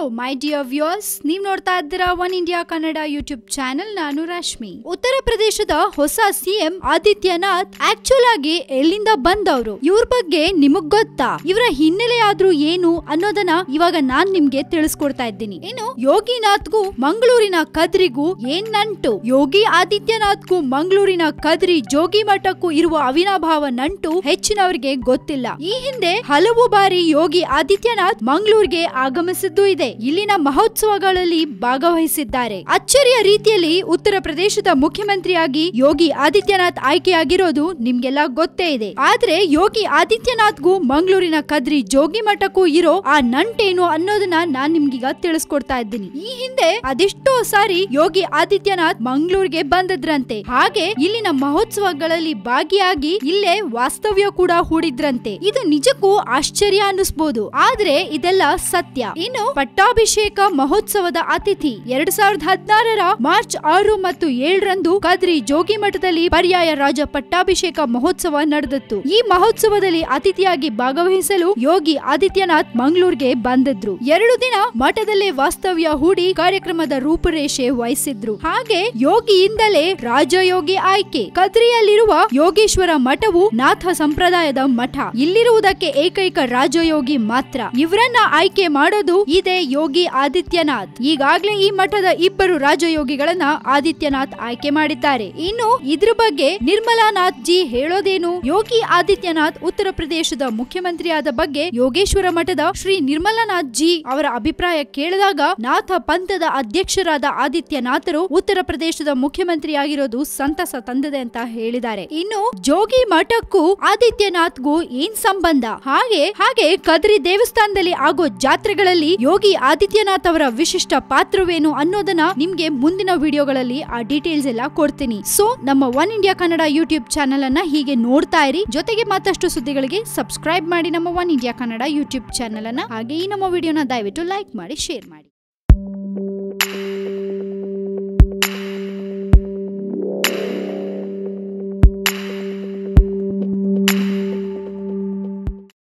my dear viewers ನೀವ್ ನೋಡ್ತಾ ಇದ್ದೀರಾ One India Kannada YouTube channel ನಾನು ರಶ್ಮಿ ಉತ್ತರ ಪ್ರದೇಶದ ಹೊಸ ಸಿಎಂ ಆದಿತ್ಯನಾಥ್ ಆಕ್ಚುಲ್ ಆಗಿ ಎಲ್ಲಿಂದ ಬಂದವರು ಇವ್ರ ಬಗ್ಗೆ ನಿಮಗ್ ಗೊತ್ತಾ ಇವರ ಹಿನ್ನೆಲೆ ಆದ್ರೂ ಏನು ಅನ್ನೋದನ್ನ ಇವಾಗ ನಾನ್ ನಿಮ್ಗೆ ತಿಳಿಸ್ಕೊಡ್ತಾ ಇದ್ದೀನಿ ಇನ್ನು ಯೋಗಿನಾಥ್ಗೂ ಮಂಗಳೂರಿನ ಕದ್ರಿಗೂ ಏನ್ ನಂಟು ಯೋಗಿ ಆದಿತ್ಯನಾಥ್ಗೂ ಮಂಗಳೂರಿನ ಕದ್ರಿ ಜೋಗಿ ಮಠಕ್ಕೂ ಇರುವ ಅವಿನಾಭಾವ ನಂಟು ಹೆಚ್ಚಿನವರಿಗೆ ಗೊತ್ತಿಲ್ಲ ಈ ಹಿಂದೆ ಹಲವು ಬಾರಿ ಯೋಗಿ ಆದಿತ್ಯನಾಥ್ ಮಂಗಳೂರಿಗೆ ಆಗಮಿಸಿದ್ದು ಇದೆ ಇಲ್ಲಿನ ಮಹೋತ್ಸವಗಳಲ್ಲಿ ಭಾಗವಹಿಸಿದ್ದಾರೆ ಅಚ್ಚರಿಯ ರೀತಿಯಲ್ಲಿ ಉತ್ತರ ಪ್ರದೇಶದ ಮುಖ್ಯಮಂತ್ರಿಯಾಗಿ ಯೋಗಿ ಆದಿತ್ಯನಾಥ್ ಆಯ್ಕೆಯಾಗಿರೋದು ನಿಮ್ಗೆಲ್ಲ ಗೊತ್ತೇ ಇದೆ ಆದ್ರೆ ಯೋಗಿ ಆದಿತ್ಯನಾಥ್ಗೂ ಮಂಗಳೂರಿನ ಕದ್ರಿ ಜೋಗಿ ಮಠಕ್ಕೂ ಇರೋ ಆ ನಂಟೇನು ಅನ್ನೋದನ್ನ ನಾನ್ ನಿಮ್ಗೀಗ ತಿಳಿಸ್ಕೊಡ್ತಾ ಇದ್ದೀನಿ ಈ ಹಿಂದೆ ಅದೆಷ್ಟೋ ಸಾರಿ ಯೋಗಿ ಆದಿತ್ಯನಾಥ್ ಮಂಗಳೂರಿಗೆ ಬಂದದ್ರಂತೆ ಹಾಗೆ ಇಲ್ಲಿನ ಮಹೋತ್ಸವಗಳಲ್ಲಿ ಭಾಗಿಯಾಗಿ ಇಲ್ಲೇ ವಾಸ್ತವ್ಯ ಕೂಡ ಹೂಡಿದ್ರಂತೆ ಇದು ನಿಜಕ್ಕೂ ಆಶ್ಚರ್ಯ ಅನ್ನಿಸ್ಬೋದು ಆದ್ರೆ ಇದೆಲ್ಲ ಸತ್ಯ ಇನ್ನು ಪಟ್ಟಾಭಿಷೇಕ ಮಹೋತ್ಸವದ ಅತಿಥಿ ಎರಡ್ ಸಾವಿರದ ಹದಿನಾರರ ಮಾರ್ಚ್ ಆರು ಮತ್ತು ಏಳರಂದು ಕದ್ರಿ ಜೋಗಿ ಮಠದಲ್ಲಿ ಪರ್ಯಾಯ ರಾಜ ಪಟ್ಟಾಭಿಷೇಕ ಮಹೋತ್ಸವ ನಡೆದಿತ್ತು ಈ ಮಹೋತ್ಸವದಲ್ಲಿ ಅತಿಥಿಯಾಗಿ ಭಾಗವಹಿಸಲು ಯೋಗಿ ಆದಿತ್ಯನಾಥ್ ಮಂಗಳೂರಿಗೆ ಬಂದಿದ್ರು ಎರಡು ದಿನ ಮಠದಲ್ಲೇ ವಾಸ್ತವ್ಯ ಹೂಡಿ ಕಾರ್ಯಕ್ರಮದ ರೂಪುರೇಷೆ ವಹಿಸಿದ್ರು ಹಾಗೆ ಯೋಗಿಯಿಂದಲೇ ರಾಜಯೋಗಿ ಆಯ್ಕೆ ಕದ್ರಿಯಲ್ಲಿರುವ ಯೋಗೇಶ್ವರ ಮಠವು ನಾಥ ಸಂಪ್ರದಾಯದ ಮಠ ಇಲ್ಲಿರುವುದಕ್ಕೆ ಏಕೈಕ ರಾಜಯೋಗಿ ಮಾತ್ರ ಇವರನ್ನ ಆಯ್ಕೆ ಮಾಡೋದು ಇದೇ ಯೋಗಿ ಆದಿತ್ಯನಾಥ್ ಈಗಾಗ್ಲೇ ಈ ಮಠದ ಇಬ್ಬರು ರಾಜಯೋಗಿಗಳನ್ನ ಆದಿತ್ಯನಾಥ್ ಆಯ್ಕೆ ಮಾಡಿದ್ದಾರೆ ಇನ್ನು ಇದ್ರ ಬಗ್ಗೆ ನಿರ್ಮಲಾನಾಥ್ ಜಿ ಹೇಳೋದೇನು ಯೋಗಿ ಆದಿತ್ಯನಾಥ್ ಉತ್ತರ ಪ್ರದೇಶದ ಮುಖ್ಯಮಂತ್ರಿಯಾದ ಬಗ್ಗೆ ಯೋಗೇಶ್ವರ ಮಠದ ಶ್ರೀ ನಿರ್ಮಲಾನಾಥ್ ಜಿ ಅವರ ಅಭಿಪ್ರಾಯ ಕೇಳಿದಾಗ ನಾಥ ಪಂಥದ ಅಧ್ಯಕ್ಷರಾದ ಆದಿತ್ಯನಾಥರು ಉತ್ತರ ಪ್ರದೇಶದ ಮುಖ್ಯಮಂತ್ರಿಯಾಗಿರೋದು ಸಂತಸ ತಂದಿದೆ ಅಂತ ಹೇಳಿದ್ದಾರೆ ಇನ್ನು ಜೋಗಿ ಮಠಕ್ಕೂ ಆದಿತ್ಯನಾಥ್ಗೂ ಏನ್ ಸಂಬಂಧ ಹಾಗೆ ಹಾಗೆ ಕದ್ರಿ ದೇವಸ್ಥಾನದಲ್ಲಿ ಆಗೋ ಜಾತ್ರೆಗಳಲ್ಲಿ ಯೋಗಿ ಆದಿತ್ಯನಾಥ್ ಅವರ ವಿಶಿಷ್ಟ ಪಾತ್ರವೇನು ಅನ್ನೋದನ್ನ ನಿಮ್ಗೆ ಮುಂದಿನ ವಿಡಿಯೋಗಳಲ್ಲಿ ಆ ಡೀಟೇಲ್ಸ್ ಎಲ್ಲ ಕೊಡ್ತೀನಿ ಸೊ ನಮ್ಮ One India Kannada YouTube channel ಅನ್ನ ಹೀಗೆ ನೋಡ್ತಾ ಇರಿ ಜೊತೆಗೆ ಮತ್ತಷ್ಟು ಸುದ್ದಿಗಳಿಗೆ ಸಬ್ಸ್ಕ್ರೈಬ್ ಮಾಡಿ ನಮ್ಮ One India Kannada YouTube channel ಅನ್ನ ಹಾಗೆ ಈ ನಮ್ಮ ವಿಡಿಯೋನ ದಯವಿಟ್ಟು ಲೈಕ್ ಮಾಡಿ ಶೇರ್ ಮಾಡಿ